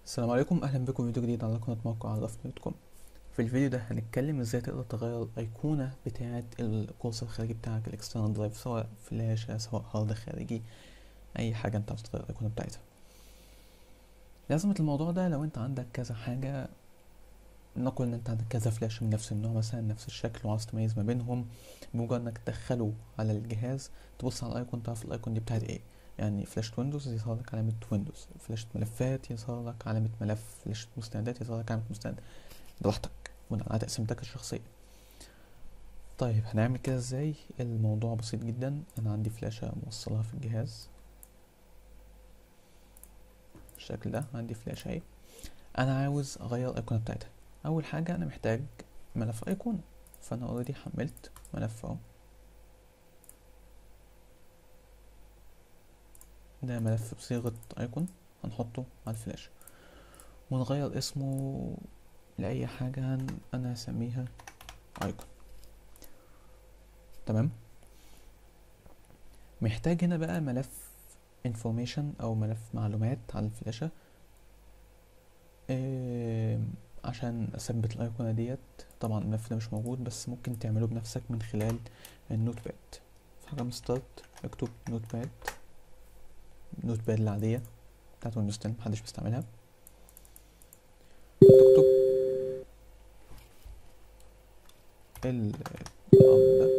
السلام عليكم اهلا بكم في فيديو جديد على قناه موقع عرفني دوت كوم في الفيديو ده هنتكلم ازاي تقدر تغير الايقونه بتاعه القرص الخارجي بتاعك الاكسترنال درايف سواء فلاشه سواء هارد خارجي اي حاجه انت عاوز تغير الايقونه بتاعتها لازمة الموضوع ده لو انت عندك كذا حاجه نقول ان انت عندك كذا فلاش من نفس النوع مثلا نفس الشكل وعاوز تميز ما بينهم بمجرد انك تدخله على الجهاز تبص على الايقون تعرف الايقون دي بتاعت ايه يعني فلاشة ويندوز يظهر لك علامة ويندوز فلاشة ملفات يظهر لك علامة ملف فلاشة مستندات يظهر لك علامة مستند براحتك بناء على تقسيمتك الشخصية طيب هنعمل كده ازاي الموضوع بسيط جدا انا عندي فلاشة موصلها في الجهاز بالشكل ده عندي فلاشة اهي انا عاوز اغير الايقونة بتاعتها اول حاجة انا محتاج ملف ايقونة فانا اوريدي حملت ملف اهو ده ملف بصيغة ايقون هنحطه على الفلاشة ونغير اسمه لأي حاجة أنا هسميها ايقون تمام محتاج هنا بقى ملف information أو ملف معلومات على الفلاشة إيه عشان أثبت الأيقونة ديت طبعا الملف ده مش موجود بس ممكن تعمله بنفسك من خلال النوت باد في حاجة ستارت اكتب نوت باد نوت باد العادية بتاعت ويندوز 10 محدش بيستعملها تكتب ال الأمر ده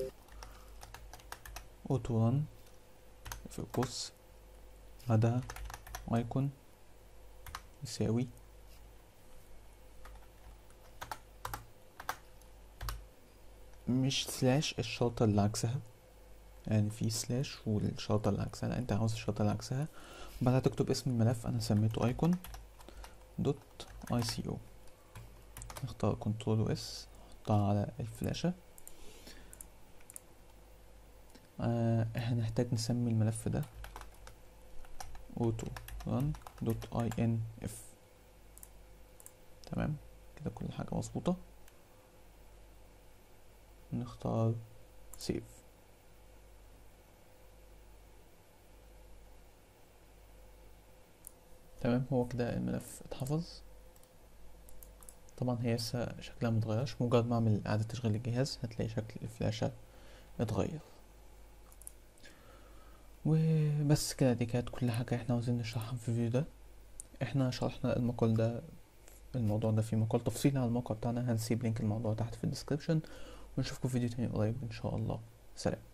اوتو ران في القوس بعدها ايكون يساوي مش سلاش الشرطة اللي عكسها يعني في سلاش والشرطة اللي عكسها لا انت عاوز الشرطة اللي عكسها بعدها تكتب اسم الملف انا سميته ايكون دوت اي سي او نختار كنترول و اس نحطها على الفلاشة آه هنحتاج نسمي الملف ده auto run دوت اي ان اف تمام كده كل حاجة مظبوطة نختار سيف تمام هو كده الملف اتحفظ طبعا هي لسه شكلها متغيرش مجرد ما اعمل اعادة تشغيل الجهاز هتلاقي شكل الفلاشة اتغير وبس كده دي كانت كل حاجة احنا عاوزين نشرحها في الفيديو ده احنا شرحنا المقال ده الموضوع ده في مقال تفصيلي على الموقع بتاعنا هنسيب لينك الموضوع تحت في الديسكريبشن ونشوفكم في فيديو تاني قريب ان شاء الله سلام